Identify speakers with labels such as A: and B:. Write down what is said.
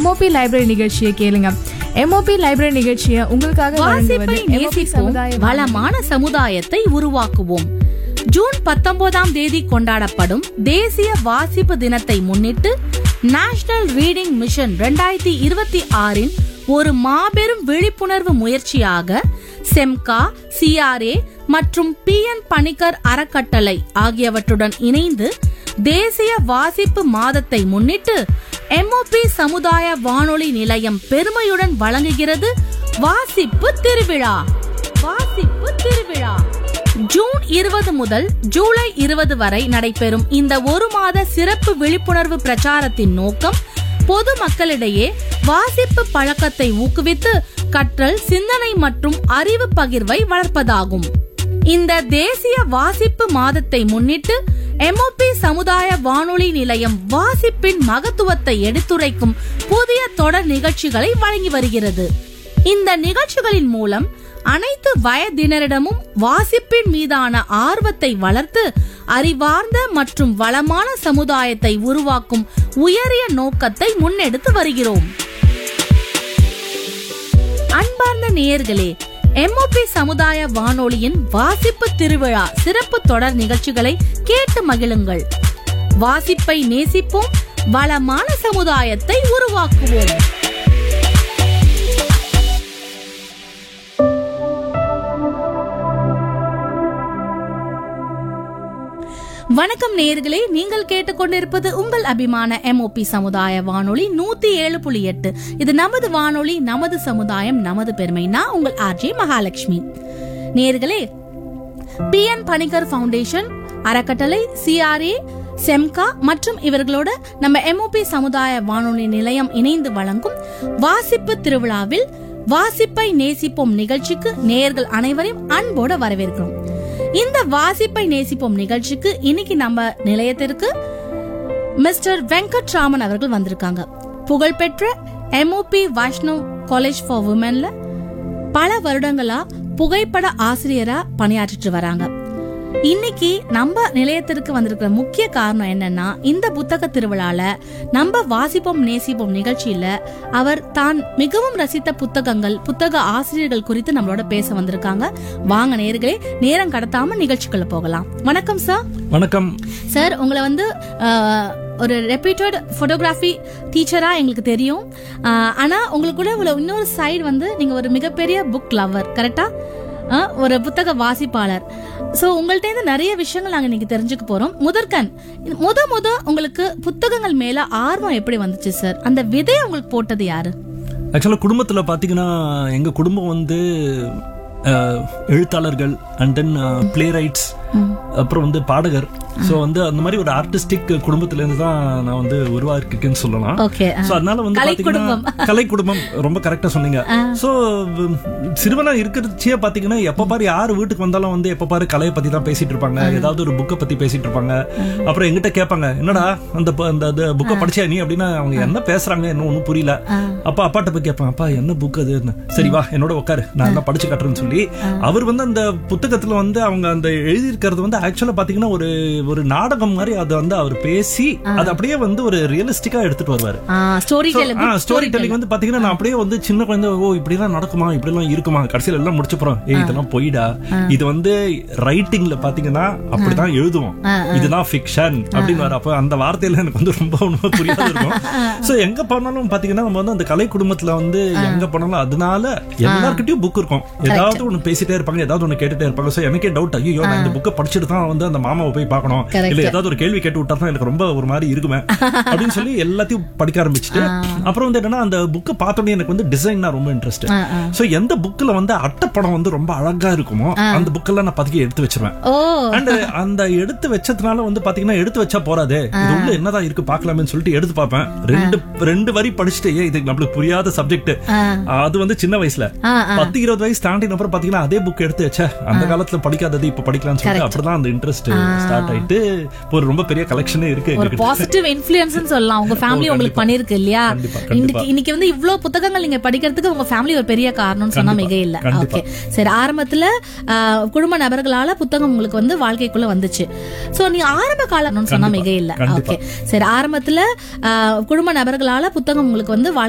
A: MOP library நிகழ்ச்சியை கேளுங்க MOP library நிகழ்ச்சியை உங்களுக்காக
B: வாசிப்பை
A: வழங்குவது MOP
B: நேசிப்போம்
A: சமுதாய
B: வளமான சமுதாயத்தை உருவாக்குவோம் ஜூன் பத்தொன்பதாம் தேதி கொண்டாடப்படும் தேசிய வாசிப்பு தினத்தை முன்னிட்டு நேஷனல் ரீடிங் மிஷன் 2026 இருபத்தி ஆறின் ஒரு மாபெரும் விழிப்புணர்வு முயற்சியாக செம்கா சிஆர்ஏ மற்றும் பி என் பணிக்கர் அறக்கட்டளை ஆகியவற்றுடன் இணைந்து தேசிய வாசிப்பு மாதத்தை முன்னிட்டு எம்ஓபி சமுதாய வானொலி நிலையம் பெருமையுடன் வழங்குகிறது வாசிப்பு திருவிழா வாசிப்பு திருவிழா ஜூன் இருபது முதல் ஜூலை இருபது வரை நடைபெறும் இந்த ஒரு மாத சிறப்பு விழிப்புணர்வு பிரச்சாரத்தின் நோக்கம் பொது மக்களிடையே வாசிப்பு பழக்கத்தை ஊக்குவித்து கற்றல் சிந்தனை மற்றும் அறிவு பகிர்வை வளர்ப்பதாகும் இந்த தேசிய வாசிப்பு மாதத்தை முன்னிட்டு எம்ஓபி சமுதாய வானொலி நிலையம் வாசிப்பின் மகத்துவத்தை எடுத்துரைக்கும் புதிய தொடர் நிகழ்ச்சிகளை வழங்கி வருகிறது இந்த நிகழ்ச்சிகளின் மூலம் அனைத்து வயதினரிடமும் வாசிப்பின் மீதான ஆர்வத்தை வளர்த்து அறிவார்ந்த மற்றும் வளமான சமுதாயத்தை உருவாக்கும் உயரிய நோக்கத்தை முன்னெடுத்து வருகிறோம் அன்பார்ந்த நேயர்களே எம்ஓபி சமுதாய வானொலியின் வாசிப்பு திருவிழா சிறப்பு தொடர் நிகழ்ச்சிகளை கேட்டு மகிழுங்கள் வாசிப்பை நேசிப்போம் வளமான சமுதாயத்தை உருவாக்குவோம் வணக்கம் நேயர்களே நீங்கள் கேட்டுக்கொண்டிருப்பது உங்கள் அபிமான எம்ஓபி சமுதாய வானொலி நூத்தி ஏழு புள்ளி எட்டு இது நமது வானொலி நமது சமுதாயம் நமது பெருமை நான் உங்கள் ஆர்ஜே மகாலட்சுமி நேயர்களே பி என் பணிகர் ஃபவுண்டேஷன் அறக்கட்டளை சிஆர்ஏ செம்கா மற்றும் இவர்களோட நம்ம எம்ஓபி சமுதாய வானொலி நிலையம் இணைந்து வழங்கும் வாசிப்பு திருவிழாவில் வாசிப்பை நேசிப்போம் நிகழ்ச்சிக்கு நேயர்கள் அனைவரையும் அன்போடு வரவேற்கிறோம் இந்த வாசிப்பை நேசிப்போம் நிகழ்ச்சிக்கு இன்னைக்கு நம்ம நிலையத்திற்கு மிஸ்டர் வெங்கட்ராமன் அவர்கள் வந்திருக்காங்க புகழ்பெற்ற எம்ஓபி வைஷ்ணவ் காலேஜ் ஃபார் உமன்ல பல வருடங்களா புகைப்பட ஆசிரியரா பணியாற்றிட்டு வராங்க இன்னைக்கு நம்ம நிலையத்திற்கு வந்திருக்கிற முக்கிய காரணம் என்னன்னா இந்த புத்தக திருவிழால நம்ம வாசிப்போம் நேசிப்போம் நிகழ்ச்சியில அவர் தான் மிகவும் ரசித்த புத்தகங்கள் புத்தக ஆசிரியர்கள் குறித்து நம்மளோட பேச வந்திருக்காங்க வாங்க நேர்களே நேரம் கடத்தாம நிகழ்ச்சிக்குள்ள போகலாம் வணக்கம் சார்
C: வணக்கம்
B: சார் உங்களை வந்து அஹ், ஒரு ரெப்யூட்டட் ஃபோட்டோகிராஃபி டீச்சரா எங்களுக்கு தெரியும் அஹ், ஆனா உங்களுக்குள்ள உள்ள இன்னொரு சைடு வந்து நீங்க ஒரு மிகப்பெரிய புக் லவர் கரெக்டா அஹ், ஒரு புத்தக வாசிப்பாளர் ஸோ உங்கள்ட்ட இருந்து நிறைய விஷயங்கள் நாங்கள் இன்னைக்கு தெரிஞ்சுக்க போறோம் முதற்கண் இது முத முத உங்களுக்கு புத்தகங்கள் மேல ஆர்வம் எப்படி வந்துச்சு சார் அந்த விதையை உங்களுக்கு போட்டது யாரு
C: ஆக்சுவலாக குடும்பத்தில் பார்த்தீங்கன்னா எங்கள் குடும்பம் வந்து அஹ், எழுத்தாளர்கள் அண்ட் தென் பிளே ரைட்ஸ் அப்புறம் வந்து பாடகர் ஸோ வந்து அந்த மாதிரி ஒரு ஆர்டிஸ்டிக் குடும்பத்திலேருந்து தான் நான் வந்து உருவாக்கிருக்கேன்னு சொல்லலாம்
B: ஓகே
C: ஸோ அதனால வந்து
B: கலை
C: பாத்தீங்கன்னா கலை குடும்பம் ரொம்ப கரெக்டா சொன்னீங்க ஸோ சிறுவனா இருக்கிறச்சே பாத்தீங்கன்னா எப்ப பாரு யார் வீட்டுக்கு வந்தாலும் வந்து எப்ப பாரு கலையை பத்தி தான் பேசிட்டு இருப்பாங்க ஏதாவது ஒரு புக்கை பத்தி பேசிட்டு இருப்பாங்க அப்புறம் எங்கிட்ட கேட்பாங்க என்னடா அந்த ப- அந்த புக்கை படிச்சியா நீ அப்படின்னா அவங்க என்ன பேசுறாங்க என்ன ஒன்றும் புரியல அப்பா அப்பாட்ட போய் கேட்பாங்க அப்பா என்ன புக் அது சரி வா என்னோட உட்காரு நான் என்ன படிச்சு காட்டுறேன்னு சொல்லி அவர் வந்து அந்த புத்தகத்துல வந்து அவங்க அந்த எழுதியிருக்கிறது வந்து ஆக்சுவலா பாத்தீங்கன்னா ஒரு ஒரு நாடகம் மாதிரி அதை வந்து அவர் பேசி அது அப்படியே வந்து ஒரு ரியலிஸ்டிக்கா எடுத்துட்டு வருவாரு
B: ஸ்டோரி
C: ஸ்டோரி டெல்லிங் வந்து பாத்தீங்கன்னா நான் அப்படியே வந்து சின்ன குழந்தை ஓ இப்படி எல்லாம் நடக்குமா இப்படி எல்லாம் இருக்குமா கடைசியில எல்லாம் முடிச்சு போறோம் ஏய் இதெல்லாம் போயிடா இது வந்து ரைட்டிங்ல பாத்தீங்கன்னா அப்படிதான் எழுதுவோம் இதுதான் ஃபிக்ஷன் அப்படின்னு வர அப்ப அந்த வார்த்தையில எனக்கு வந்து ரொம்ப உண்மை புரியாத இருக்கும் சோ எங்க போனாலும் பாத்தீங்கன்னா நம்ம வந்து அந்த கலை குடும்பத்துல வந்து எங்க போனாலும் அதனால எல்லார்கிட்டயும் புக் இருக்கும் ஏதாவது ஒண்ணு பேசிட்டே இருப்பாங்க ஏதாவது ஒண்ணு கேட்டுட்டே இருப்பாங்க சோ எனக்கே டவுட் ஐயோ நான் இந்த புக்கை படிச்சுட்டு தான் வந்து அந்த மாமாவை போய் பார்க்கணும்
B: Correct.
C: இல்ல ஏதாவது ஒரு கேள்வி கேட்டு விட்டா தான் எனக்கு ரொம்ப ஒரு மாதிரி இருக்குமே அப்படின்னு சொல்லி எல்லாத்தையும் படிக்க ஆரம்பிச்சுட்டு அப்புறம் வந்து என்னன்னா அந்த புக்கை பார்த்தோன்னே எனக்கு வந்து டிசைன்னா ரொம்ப இன்ட்ரெஸ்ட் சோ எந்த புக்ல வந்து அட்டைப்படம் வந்து ரொம்ப அழகா இருக்குமோ அந்த புக்கெல்லாம் நான் பதுக்கி எடுத்து வச்சிருவேன்
B: ஓ
C: அண்ட் அந்த எடுத்து வச்சதுனால வந்து பாத்தீங்கன்னா எடுத்து வச்சா போறாதே இது உள்ள என்னதான் இருக்கு பாக்கலாமேன்னு சொல்லிட்டு எடுத்து பார்ப்பேன் ரெண்டு ரெண்டு வரி படிச்சுட்டு ஏன் இது நம்மளுக்கு புரியாத சப்ஜெக்ட் அது வந்து சின்ன வயசுல
B: ஆ,
C: பத்து இருபது வயசு தாண்டின அப்புறம் பாத்தீங்கன்னா அதே புக் எடுத்து வச்ச அந்த காலத்துல படிக்காதது இப்ப படிக்கலாம்னு சொல்லிட்டு அப்படிதான் அந்த இன்ட்ரெஸ்ட் ஸ்டார்ட் ஆயிட்டு இப்போ ஒரு ரொம்ப பெரிய கலெக்ஷனே இருக்கு
B: ஒரு
C: எங்ககிட்ட.
B: பாசிட்டிவ் இன்ஃபுளுன்ஸ் சொல்லலாம் உங்க ஃபேமிலி
C: ஓ,
B: உங்களுக்கு
C: கண்டிப்பா.
B: பண்ணிருக்கு இல்லையா
C: கண்டிப்பா, கண்டிப்பா.
B: இன்னைக்கு இன்னைக்கு வந்து இவ்ளோ புத்தகங்கள் நீங்க படிக்கிறதுக்கு உங்க ஃபேமிலி ஒரு பெரிய காரணம்னு சொன்னா
C: கண்டிப்பா,
B: மிக இல்ல
C: கண்டிப்பா.
B: ஓகே சரி ஆரம்பத்துல ஆஹ், குடும்ப நபர்களால புத்தகம் உங்களுக்கு வந்து வாழ்க்கைக்குள்ள வந்துச்சு சோ நீ ஆரம்ப காலம்னு சொன்னா மிக இல்ல
C: கண்டிப்பா.
B: ஓகே சரி ஆரம்பத்துல ஆஹ், குடும்ப நபர்களால புத்தகம் உங்களுக்கு வந்து வாழ்க்கை